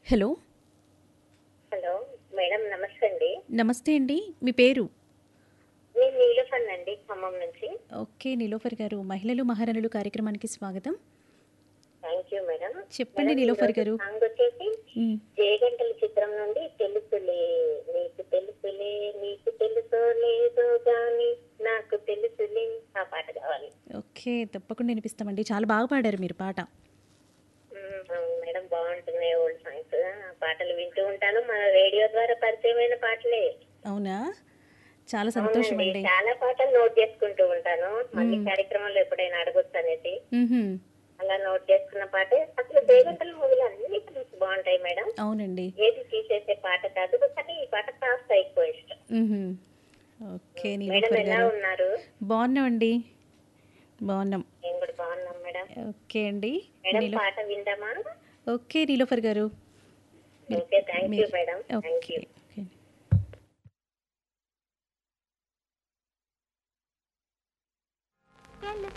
Hello hello madam నమస్తే అండి నమస్తే అండి మీ పేరు నేను నీలఫన్ అండి ఖమ్మం నుంచి ఓకే నిలోఫర్ గారు మహిళలు మహారాణులు కార్యక్రమానికి స్వాగతం థ్యాంక్ యూ మేడం చెప్పండి మేడం, నీలోఫర్ ఈరోజు గారు సాంగ్ వచ్చేసి మ్, జయగంటల చిత్రం నుండి తెలుసులే నీకు తెలుసులే నీకు తెలుసో లేదో గాని నాకు తెలుసులే ఆ పాట కావాలి ఓకే తప్పకుండా వినిపిస్తామండి చాలా బాగా పాడారు మీరు పాట మ్, అవును మేడం బాగుంటున్నాయి ఓల్డ్ సాంగ్స్ ఆ పాటలు వింటూ ఉంటాను మన రేడియో ద్వారా పరిచయమైన పాటలే అవునా చాలా సంతోషం అవునండి, అండి చాలా పాటలు నోట్ చేసుకుంటూ ఉంటాను మళ్ళీ కార్యక్రమంలో ఎప్పుడైనా అడగొచ్చు అనేసి మ్హూ. అలా నోట్ చేసుకున్న పాటే అసలు దేవతల మూవీలు అన్ని ఫిల్మ్స్ బాగుంటాయి మేడం అవునండి ఏది తీసేసే పాట కాదు కానీ ఈ పాట కాస్త ఎక్కువ ఇష్టం మ్హూ. ఓకే మేడం నీలోఫర్ ఎలా గారు ఉన్నారు బాగున్నామండి బాగున్నాం నేను కూడా బాగున్నాం మేడం ఓకే అండి మేడం నీలో పాట విందామా ఓకే నీలోఫర్ గారు ఓకే థ్యాంక్ యూ మీరు- మేడం థ్యాంక్ యూ ఓకే